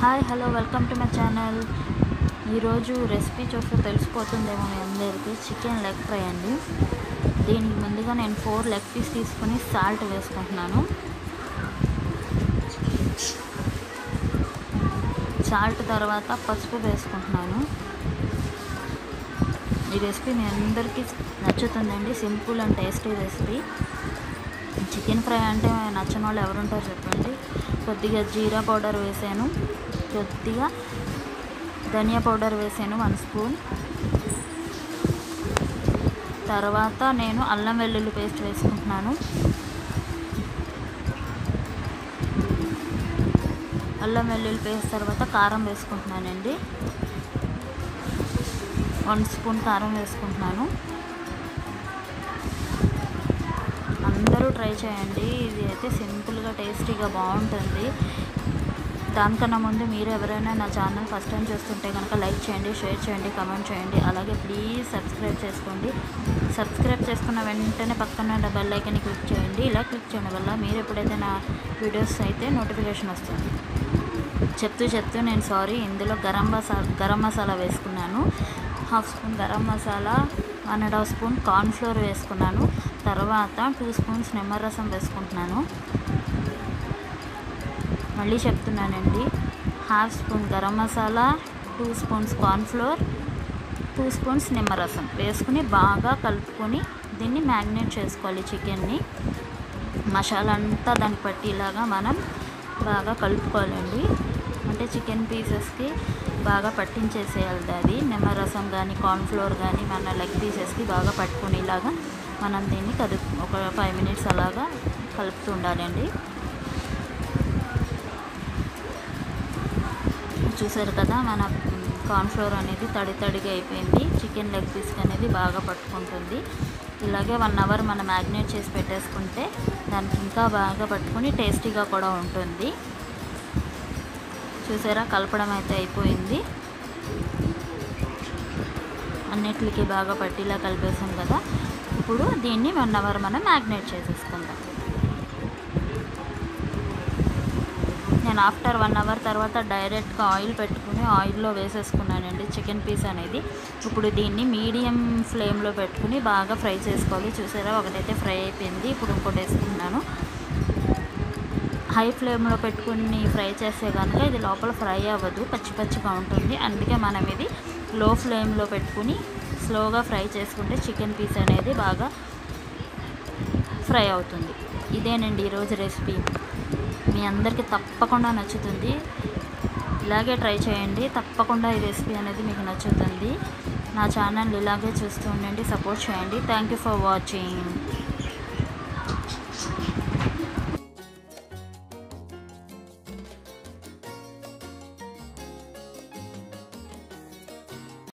hi hello welcome to my channel ఈరోజు recipe చూస్తే తెలిసిపోతుందేమో మీ అందరికీ చికెన్ లెగ్ ఫ్రై అండి దీనికి ముందుగా నేను ఫోర్ లెగ్ పీస్ తీసుకొని సాల్ట్ వేసుకుంటున్నాను సాల్ట్ తర్వాత పసుపు వేసుకుంటున్నాను ఈ రెసిపీ మీ అందరికీ నచ్చుతుందండి simple and tasty recipe chicken fry అంటే నచ్చని వాళ్ళు ఎవరుంటారు చెప్పండి కొద్దిగా జీరా పౌడర్ వేసాను కొద్దిగా ధనియా పౌడర్ వేసాను వన్ స్పూన్ తర్వాత నేను అల్లం వెల్లుల్లి పేస్ట్ వేసుకుంటున్నాను అల్లం వెల్లుల్లి పేస్ట్ తర్వాత కారం వేసుకుంటున్నానండి వన్ స్పూన్ కారం వేసుకుంటున్నాను అందరూ ట్రై చేయండి ఇది అయితే సింపుల్గా టేస్టీగా బాగుంటుంది దానికన్నా ముందు మీరు ఎవరైనా నా ఛానల్ ఫస్ట్ టైం చూస్తుంటే కనుక లైక్ చేయండి షేర్ చేయండి కమెంట్ చేయండి అలాగే ప్లీజ్ సబ్స్క్రైబ్ చేసుకోండి సబ్స్క్రైబ్ చేసుకున్న వెంటనే పక్కన ఉన్న బెల్ ఐకన్ క్లిక్ చేయండి ఇలా క్లిక్ చేయడం వల్ల మీరు ఎప్పుడైతే నా వీడియోస్ అయితే నోటిఫికేషన్ వస్తుంది చెప్తూ చెప్తూ నేను సారీ ఇందులో గరం మసాలా గరం మసాలా వేసుకున్నాను half spoon garam masala one and half spoon cornflour వేసుకున్నాను తర్వాత టూ స్పూన్స్ నిమ్మరసం వేసుకుంటున్నాను మళ్ళీ చెప్తున్నానండి half spoon garam masala two spoons cornflour two spoons నిమ్మరసం వేసుకుని బాగా కలుపుకొని దీన్ని మ్యాగ్నేట్ చేసుకోవాలి చికెన్ని మసాలా అంతా దానికి పట్టేలాగా మనం బాగా కలుపుకోవాలండి అంటే చికెన్ పీసెస్కి బాగా పట్టించేసేయాలి అది నిమ్మరసం కానీ కార్న్ఫ్లోర్ కానీ మన లెగ్ పీసెస్కి బాగా పట్టుకునేలాగా మనం దీన్ని కదుపు ఒక ఫైవ్ మినిట్స్ అలాగా కలుపుతూ ఉండాలండి చూసారు కదా మన కార్న్ఫ్లోర్ అనేది తడి తడిగా అయిపోయింది చికెన్ లెగ్ పీస్ అనేది బాగా పట్టుకుంటుంది ఇలాగే వన్ అవర్ మనం మ్యాగ్నేట్ చేసి పెట్టేసుకుంటే దానికి ఇంకా బాగా పట్టుకుని టేస్టీగా కూడా ఉంటుంది చూసారా కలపడం అయితే అయిపోయింది అన్నిటికి బాగా పట్టిలా కలిపేసాం కదా ఇప్పుడు దీన్ని వన్ అవర్ మనం మ్యాగ్నేట్ చేసేసుకుందాం నేను ఆఫ్టర్ వన్ అవర్ తర్వాత డైరెక్ట్గా ఆయిల్ పెట్టుకుని ఆయిల్లో వేసేసుకున్నానండి చికెన్ పీస్ అనేది ఇప్పుడు దీన్ని మీడియం ఫ్లేమ్లో పెట్టుకుని బాగా ఫ్రై చేసుకోవాలి చూసారా ఒకటైతే ఫ్రై అయిపోయింది ఇప్పుడు ఇంకోటి వేసుకున్నాను హై ఫ్లేమ్లో పెట్టుకుని ఫ్రై చేస్తే కనుక ఇది లోపల ఫ్రై అవ్వదు పచ్చి పచ్చిగా ఉంటుంది అందుకే మనం ఇది లో ఫ్లేమ్లో పెట్టుకుని స్లోగా ఫ్రై చేసుకుంటే చికెన్ పీస్ అనేది బాగా ఫ్రై అవుతుంది ఇదేనండి ఈరోజు రెసిపీ మీ అందరికీ తప్పకుండా నచ్చుతుంది ఇలాగే ట్రై చేయండి తప్పకుండా ఈ రెసిపీ అనేది మీకు నచ్చుతుంది నా ఛానల్ ఇలాగే చూస్తూ ఉండండి సపోర్ట్ చేయండి థ్యాంక్ యూ ఫర్ వాచింగ్